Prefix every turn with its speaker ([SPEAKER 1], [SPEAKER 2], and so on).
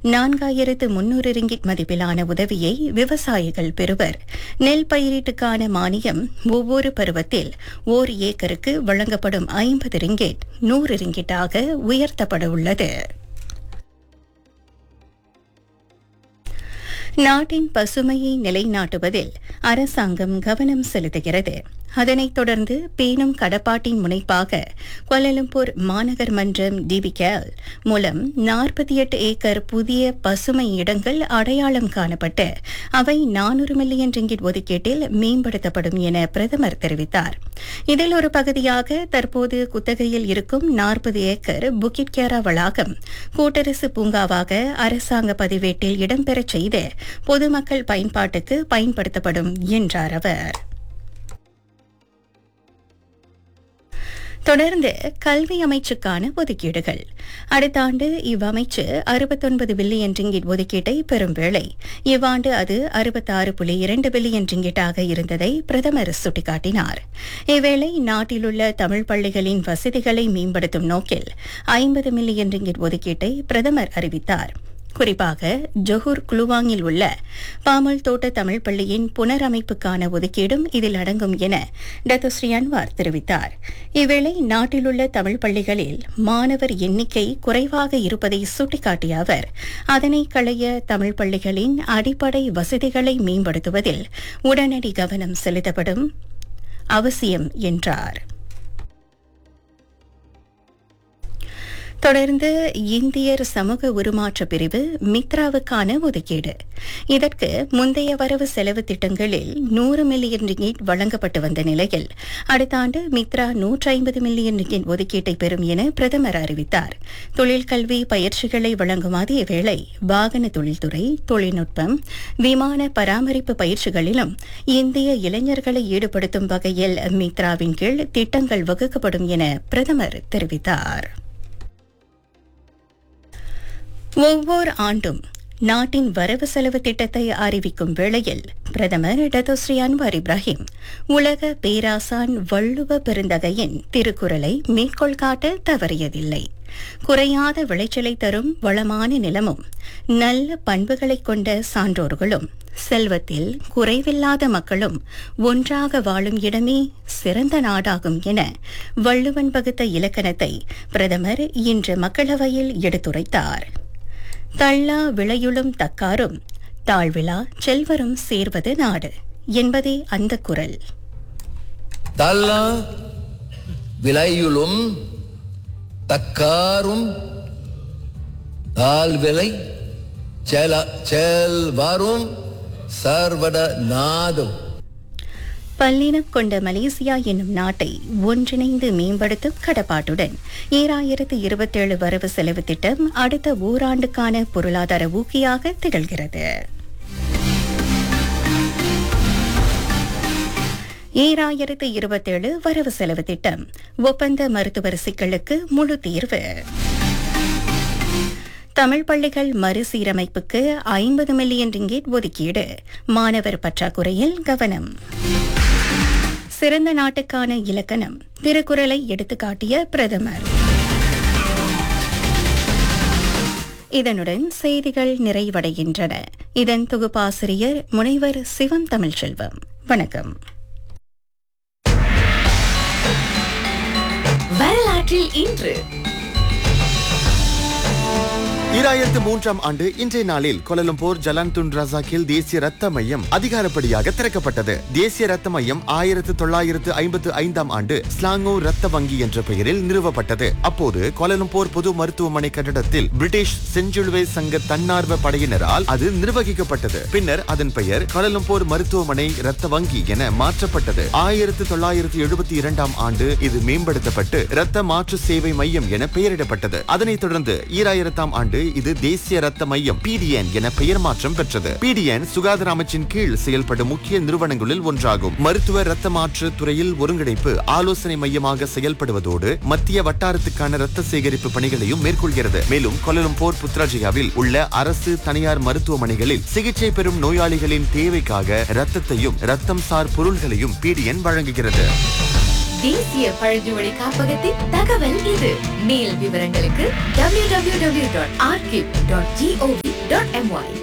[SPEAKER 1] நான்காயிரத்து முன்னூறு ரிங்கிட் மதிப்பிலான உதவியை விவசாயிகள் பெறுவர் நெல் பயிரீட்டுக்கான மானியம் ஒவ்வொரு பருவத்தில் ஓர் ஏக்கருக்கு வழங்கப்படும் ஐம்பது ரிங்கிட் நூறு ரிங்கிட்டாக உயர்த்தப்பட உள்ளது நாட்டின் பசுமையை நிலைநாட்டுவதில் அரசாங்கம் கவனம் செலுத்துகிறது அதனைத் தொடர்ந்து பேணும் கடப்பாட்டின் முனைப்பாக கோலாலம்பூர் மாநகர் மன்றம் டிபிகேல் மூலம் நாற்பத்தி எட்டு ஏக்கர் புதிய பசுமை இடங்கள் அடையாளம் காணப்பட்டு அவை நானூறு மில்லியன் ரிங்கிட் ஒதுக்கீட்டில் மேம்படுத்தப்படும் என பிரதமர் தெரிவித்தார் இதில் ஒரு பகுதியாக தற்போது குத்தகையில் இருக்கும் நாற்பது ஏக்கர் புக்கிட் கேரா வளாகம் கூட்டரசு பூங்காவாக அரசாங்க பதிவேட்டில் இடம்பெறச் செய்து பொதுமக்கள் பயன்பாட்டுக்கு பயன்படுத்தப்படும் என்றார் அவர் தொடர்ந்து கல்வி அமைச்சுக்கான ஒதுக்கீடுகள் அடுத்த ஆண்டு இவ்வமைச்சு அறுபத்தொன்பது பில்லியன் ரிங்கிட் ஒதுக்கீட்டை பெறும் வேளை இவ்வாண்டு அது அறுபத்தாறு புள்ளி இரண்டு பில்லியன் ரிங்கிட்டாக இருந்ததை பிரதமர் சுட்டிக்காட்டினார் இவ்வேளை நாட்டிலுள்ள தமிழ் பள்ளிகளின் வசதிகளை மேம்படுத்தும் நோக்கில் ஐம்பது மில்லியன் ரிங்கிட் ஒதுக்கீட்டை பிரதமர் அறிவித்தார் குறிப்பாக ஜொஹூர் குலுவாங்கில் உள்ள பாமல் தோட்ட தமிழ் பள்ளியின் புனரமைப்புக்கான ஒதுக்கீடும் இதில் அடங்கும் என டத்தோஸ்ரீ அன்வார் தெரிவித்தார் இவ்வேளை நாட்டிலுள்ள தமிழ் பள்ளிகளில் மாணவர் எண்ணிக்கை குறைவாக இருப்பதை சுட்டிக்காட்டிய அவர் அதனை களைய தமிழ் பள்ளிகளின் அடிப்படை வசதிகளை மேம்படுத்துவதில் உடனடி கவனம் செலுத்தப்படும் அவசியம் என்றார் தொடர்ந்து இந்தியர் சமூக உருமாற்ற பிரிவு மித்ராவுக்கான ஒதுக்கீடு இதற்கு முந்தைய வரவு செலவு திட்டங்களில் நூறு மில்லியன் ரிங்கிட் வழங்கப்பட்டு வந்த நிலையில் அடுத்த ஆண்டு மித்ரா நூற்றி ஐம்பது மில்லியன் ரிங்கிட் ஒதுக்கீட்டை பெறும் என பிரதமர் அறிவித்தார் தொழிற்கல்வி பயிற்சிகளை வழங்கும் அதேவேளை வாகன தொழில்துறை தொழில்நுட்பம் விமான பராமரிப்பு பயிற்சிகளிலும் இந்திய இளைஞர்களை ஈடுபடுத்தும் வகையில் மித்ராவின் கீழ் திட்டங்கள் வகுக்கப்படும் என பிரதமர் தெரிவித்தார் ஒவ்வொரு ஆண்டும் நாட்டின் வரவு செலவு திட்டத்தை அறிவிக்கும் வேளையில் பிரதமர் டத்தோஸ்ரீ அன்வார் இப்ராஹிம் உலக பேராசான் வள்ளுவ பெருந்தகையின் திருக்குறளை மேற்கோள் காட்ட தவறியதில்லை குறையாத விளைச்சலை தரும் வளமான நிலமும் நல்ல பண்புகளைக் கொண்ட சான்றோர்களும் செல்வத்தில் குறைவில்லாத மக்களும் ஒன்றாக வாழும் இடமே சிறந்த நாடாகும் என வள்ளுவன் வகுத்த இலக்கணத்தை பிரதமர் இன்று மக்களவையில் எடுத்துரைத்தார் தள்ளா விளையுளும் தக்காரும் தாழ்விழா செல்வரும் சேர்வது நாடு என்பதே அந்த குரல்
[SPEAKER 2] தள்ள விலையுளும் தக்காரும் தாழ்விலை செல செல்வரும் சர்வட நாதும்
[SPEAKER 1] பல்லினம் கொண்ட மலேசியா என்னும் நாட்டை ஒன்றிணைந்து மேம்படுத்தும் கடப்பாட்டுடன் ஈராயிரத்து இருபத்தேழு வரவு செலவு திட்டம் அடுத்த ஓராண்டுக்கான பொருளாதார ஊக்கியாக திகழ்கிறது ஈராயிரத்து இருபத்தேழு வரவு செலவு திட்டம் ஒப்பந்த மருத்துவர் சிக்கலுக்கு முழு தீர்வு தமிழ் பள்ளிகள் மறுசீரமைப்புக்கு ஐம்பது மில்லியன் ரிங்கேட் ஒதுக்கீடு மாணவர் பற்றாக்குறையில் கவனம் சிறந்த நாட்டுக்கான இலக்கணம் திருக்குறளை எடுத்துக்காட்டிய பிரதமர் இதனுடன் செய்திகள் நிறைவடைகின்றன இதன் தொகுப்பாசிரியர் முனைவர் சிவம் தமிழ்ச்செல்வம் வணக்கம்
[SPEAKER 3] வரலாற்றில் இன்று
[SPEAKER 4] ஈராயிரத்து மூன்றாம் ஆண்டு இன்றைய நாளில் கொலலம்பூர் ஜலான்துன் ரசாக்கில் தேசிய ரத்த மையம் அதிகாரப்படியாக திறக்கப்பட்டது தேசிய ரத்த மையம் ஆயிரத்து தொள்ளாயிரத்து ஐம்பத்து ஐந்தாம் ஆண்டு ஸ்லாங்கோ ரத்த வங்கி என்ற பெயரில் நிறுவப்பட்டது அப்போது கோலலம்பூர் பொது மருத்துவமனை கட்டடத்தில் பிரிட்டிஷ் செஞ்சிலுவை சங்க தன்னார்வ படையினரால் அது நிர்வகிக்கப்பட்டது பின்னர் அதன் பெயர் கோலலம்பூர் மருத்துவமனை ரத்த வங்கி என மாற்றப்பட்டது ஆயிரத்து தொள்ளாயிரத்து எழுபத்தி இரண்டாம் ஆண்டு இது மேம்படுத்தப்பட்டு ரத்த மாற்று சேவை மையம் என பெயரிடப்பட்டது அதனைத் தொடர்ந்து ஈராயிரத்தாம் ஆண்டு இது தேசிய ரத்த மையம் பிடிஎன் என பெயர் மாற்றம் பெற்றது பிடிஎன் சுகாதார அமைச்சின் கீழ் செயல்படும் முக்கிய நிறுவனங்களில் ஒன்றாகும் மருத்துவ ரத்த மாற்று துறையில் ஒருங்கிணைப்பு ஆலோசனை மையமாக செயல்படுவதோடு மத்திய வட்டாரத்துக்கான ரத்த சேகரிப்பு பணிகளையும் மேற்கொள்கிறது மேலும் கொலலம்பூர் புத்ராஜியாவில் உள்ள அரசு தனியார் மருத்துவமனைகளில் சிகிச்சை பெறும் நோயாளிகளின் தேவைக்காக ரத்தத்தையும் ரத்தம் சார் பொருள்களையும் பிடிஎன் வழங்குகிறது
[SPEAKER 3] தேசிய பழங்குடி காப்பகத்தின் தகவல் இது மேல் விவரங்களுக்கு www.archive.gov.my டாட் எம்ஒய்